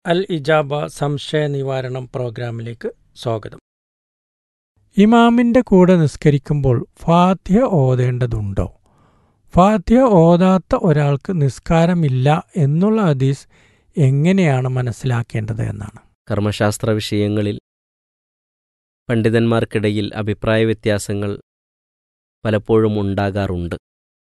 അൽ ഇജാബ സംശയ നിവാരണം പ്രോഗ്രാമിലേക്ക് സ്വാഗതം ഇമാമിന്റെ കൂടെ നിസ്കരിക്കുമ്പോൾ ഫാത്തിഹ ഓതേണ്ടതുണ്ടോ ഫാത്തിഹ ഓതാത്ത ഒരാൾക്ക് നിസ്കാരമില്ല എന്നുള്ള ഹദീസ് എങ്ങനെയാണ് മനസ്സിലാക്കേണ്ടത് എന്നാണ് കർമ്മശാസ്ത്ര വിഷയങ്ങളിൽ പണ്ഡിതന്മാർക്കിടയിൽ അഭിപ്രായ വ്യത്യാസങ്ങൾ പലപ്പോഴും ഉണ്ടാകാറുണ്ട്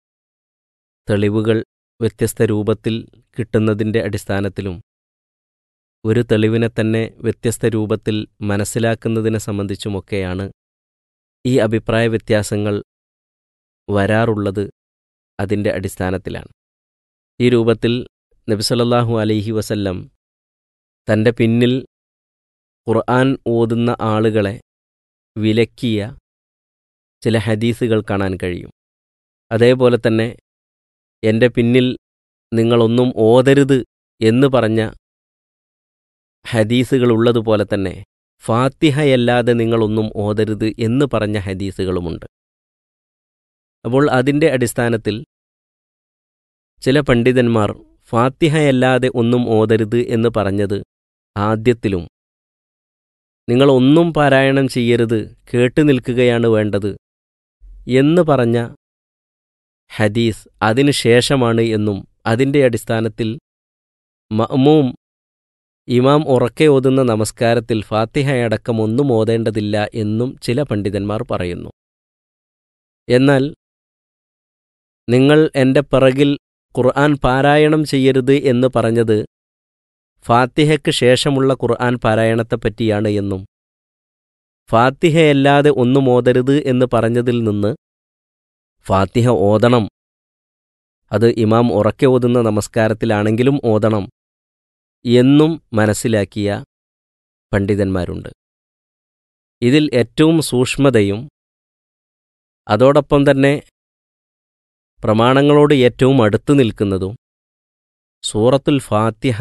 തെളിവുകൾ വ്യത്യസ്ത രൂപത്തിൽ കിട്ടുന്നതിൻ്റെ അടിസ്ഥാനത്തിലും ഒരു തെളിവിനെ തന്നെ വ്യത്യസ്ത രൂപത്തിൽ മനസ്സിലാക്കുന്നതിനെ സംബന്ധിച്ചുമൊക്കെയാണ് ഈ അഭിപ്രായ വ്യത്യാസങ്ങൾ വരാറുള്ളത് അതിൻ്റെ അടിസ്ഥാനത്തിലാണ് ഈ രൂപത്തിൽ നബിസലല്ലാഹു അലൈഹി വസല്ലം തൻ്റെ പിന്നിൽ ഖുർആൻ ഓതുന്ന ആളുകളെ വിലക്കിയ ചില ഹദീസുകൾ കാണാൻ കഴിയും അതേപോലെ തന്നെ എൻ്റെ പിന്നിൽ നിങ്ങളൊന്നും ഓതരുത് എന്ന് പറഞ്ഞ ഹദീസുകൾ ഉള്ളതുപോലെ തന്നെ ഫാത്തിഹയല്ലാതെ നിങ്ങളൊന്നും ഓതരുത് എന്ന് പറഞ്ഞ ഹദീസുകളുമുണ്ട് അപ്പോൾ അതിൻ്റെ അടിസ്ഥാനത്തിൽ ചില പണ്ഡിതന്മാർ ഫാത്തിഹയല്ലാതെ ഒന്നും ഓതരുത് എന്ന് പറഞ്ഞത് ആദ്യത്തിലും നിങ്ങൾ ഒന്നും പാരായണം ചെയ്യരുത് കേട്ടു നിൽക്കുകയാണ് വേണ്ടത് എന്ന് പറഞ്ഞ ഹദീസ് അതിനു ശേഷമാണ് എന്നും അതിൻ്റെ അടിസ്ഥാനത്തിൽ മഅ്മൂം ഇമാം ഉറക്കെ ഓതുന്ന നമസ്കാരത്തിൽ ഫാത്തിഹയടക്കം ഒന്നും ഓതേണ്ടതില്ല എന്നും ചില പണ്ഡിതന്മാർ പറയുന്നു എന്നാൽ നിങ്ങൾ എൻ്റെ പിറകിൽ ഖുർആൻ പാരായണം ചെയ്യരുത് എന്ന് പറഞ്ഞത് ഫാത്തിഹയ്ക്ക് ശേഷമുള്ള ഖുർആൻ പാരായണത്തെപ്പറ്റിയാണ് എന്നും ഫാത്തിഹയല്ലാതെ ഒന്നും ഓതരുത് എന്ന് പറഞ്ഞതിൽ നിന്ന് ഫാത്തിഹ ഓതണം അത് ഇമാം ഉറക്കെ ഓതുന്ന നമസ്കാരത്തിലാണെങ്കിലും ഓതണം എന്നും മനസ്സിലാക്കിയ പണ്ഡിതന്മാരുണ്ട് ഇതിൽ ഏറ്റവും സൂക്ഷ്മതയും അതോടൊപ്പം തന്നെ പ്രമാണങ്ങളോട് ഏറ്റവും അടുത്തു നിൽക്കുന്നതും സൂറത്തുൽ ഫാത്തിഹ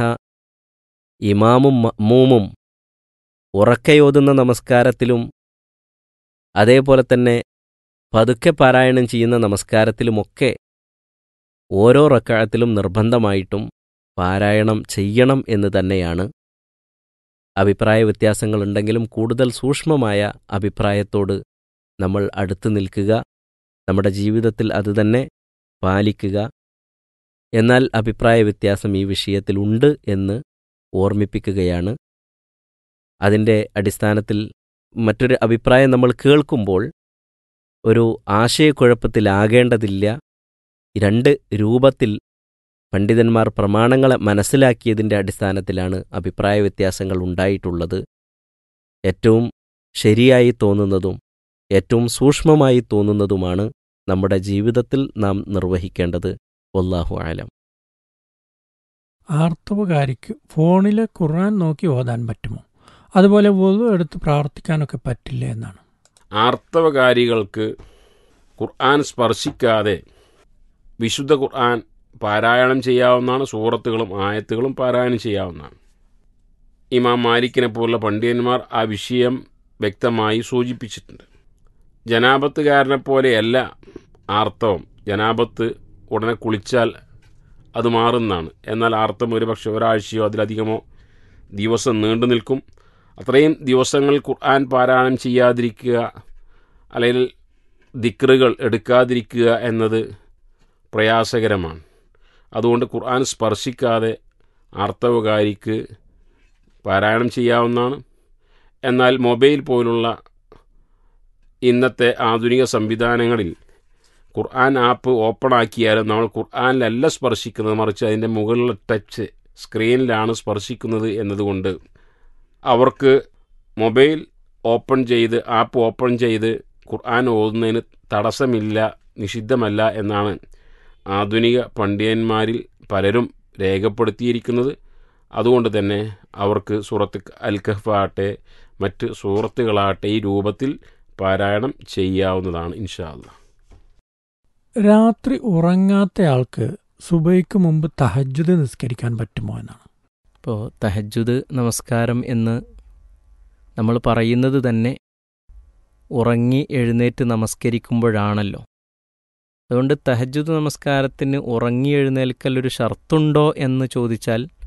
ഇമാമും മമ്മൂമും ഉറക്കയോതുന്ന നമസ്കാരത്തിലും അതേപോലെ തന്നെ പതുക്കെ പാരായണം ചെയ്യുന്ന നമസ്കാരത്തിലുമൊക്കെ ഓരോ റക്കാഴത്തിലും നിർബന്ധമായിട്ടും പാരായണം ചെയ്യണം എന്ന് തന്നെയാണ് അഭിപ്രായ വ്യത്യാസങ്ങളുണ്ടെങ്കിലും കൂടുതൽ സൂക്ഷ്മമായ അഭിപ്രായത്തോട് നമ്മൾ അടുത്തു നിൽക്കുക നമ്മുടെ ജീവിതത്തിൽ അതുതന്നെ പാലിക്കുക എന്നാൽ അഭിപ്രായ വ്യത്യാസം ഈ വിഷയത്തിലുണ്ട് എന്ന് ഓർമ്മിപ്പിക്കുകയാണ് അതിൻ്റെ അടിസ്ഥാനത്തിൽ മറ്റൊരു അഭിപ്രായം നമ്മൾ കേൾക്കുമ്പോൾ ഒരു ആശയക്കുഴപ്പത്തിലാകേണ്ടതില്ല രണ്ട് രൂപത്തിൽ പണ്ഡിതന്മാർ പ്രമാണങ്ങളെ മനസ്സിലാക്കിയതിൻ്റെ അടിസ്ഥാനത്തിലാണ് അഭിപ്രായ വ്യത്യാസങ്ങൾ ഉണ്ടായിട്ടുള്ളത് ഏറ്റവും ശരിയായി തോന്നുന്നതും ഏറ്റവും സൂക്ഷ്മമായി തോന്നുന്നതുമാണ് നമ്മുടെ ജീവിതത്തിൽ നാം നിർവഹിക്കേണ്ടത് വല്ലാഹു ആലം ആർത്തവകാരിക്ക് ഫോണിലെ ഖുർആൻ നോക്കി ഓതാൻ പറ്റുമോ അതുപോലെ വധു എടുത്ത് പ്രാർത്ഥിക്കാനൊക്കെ പറ്റില്ല എന്നാണ് ആർത്തവകാരികൾക്ക് ഖുർആൻ സ്പർശിക്കാതെ വിശുദ്ധ ഖുർആൻ പാരായണം ചെയ്യാവുന്നതാണ് സൂറത്തുകളും ആയത്തുകളും പാരായണം ചെയ്യാവുന്നതാണ് ഇമാം മാലിക്കിനെ പോലുള്ള പണ്ഡിതന്മാർ ആ വിഷയം വ്യക്തമായി സൂചിപ്പിച്ചിട്ടുണ്ട് ജനാപത്തുകാരനെ പോലെയല്ല ആർത്തവം ജനാപത്ത് ഉടനെ കുളിച്ചാൽ അത് മാറുന്നതാണ് എന്നാൽ ആർത്തം ഒരുപക്ഷെ ഒരാഴ്ചയോ അതിലധികമോ ദിവസം നീണ്ടു നിൽക്കും അത്രയും ദിവസങ്ങൾ ഖുർആൻ പാരായണം ചെയ്യാതിരിക്കുക അല്ലെങ്കിൽ ദിക്റുകൾ എടുക്കാതിരിക്കുക എന്നത് പ്രയാസകരമാണ് അതുകൊണ്ട് ഖുർആൻ സ്പർശിക്കാതെ ആർത്തവകാരിക്ക് പാരായണം ചെയ്യാവുന്നതാണ് എന്നാൽ മൊബൈൽ പോലുള്ള ഇന്നത്തെ ആധുനിക സംവിധാനങ്ങളിൽ ഖുർആൻ ആപ്പ് ഓപ്പൺ ആക്കിയാലും നമ്മൾ ഖുർആനിലല്ല സ്പർശിക്കുന്നത് മറിച്ച് അതിൻ്റെ മുകളിലെ ടച്ച് സ്ക്രീനിലാണ് സ്പർശിക്കുന്നത് എന്നതുകൊണ്ട് അവർക്ക് മൊബൈൽ ഓപ്പൺ ചെയ്ത് ആപ്പ് ഓപ്പൺ ചെയ്ത് ഖുർആൻ ഓതുന്നതിന് തടസ്സമില്ല നിഷിദ്ധമല്ല എന്നാണ് ആധുനിക പണ്ഡിതന്മാരിൽ പലരും രേഖപ്പെടുത്തിയിരിക്കുന്നത് അതുകൊണ്ട് തന്നെ അവർക്ക് സൂറത്ത് അൽ കഹ്ഫാട്ടെ മറ്റ് സൂറത്തുകളാട്ടെ ഈ രൂപത്തിൽ പാരായണം ചെയ്യാവുന്നതാണ് ഇൻഷാ അല്ലാ രാത്രി ഉറങ്ങാത്തയാൾക്ക് സുബൈക്ക് മുമ്പ് തഹജ്ജുദ് നിസ്കരിക്കാൻ പറ്റുമോ എന്നാണ് ഇപ്പോൾ തഹജുദ് നമസ്കാരം എന്ന് നമ്മൾ പറയുന്നത് തന്നെ ഉറങ്ങി എഴുന്നേറ്റ് നമസ്കരിക്കുമ്പോഴാണല്ലോ അതുകൊണ്ട് തഹജുദ് നമസ്കാരത്തിന് ഉറങ്ങി എഴുന്നേൽക്കൽ ഒരു ഷർത്തുണ്ടോ എന്ന് ചോദിച്ചാൽ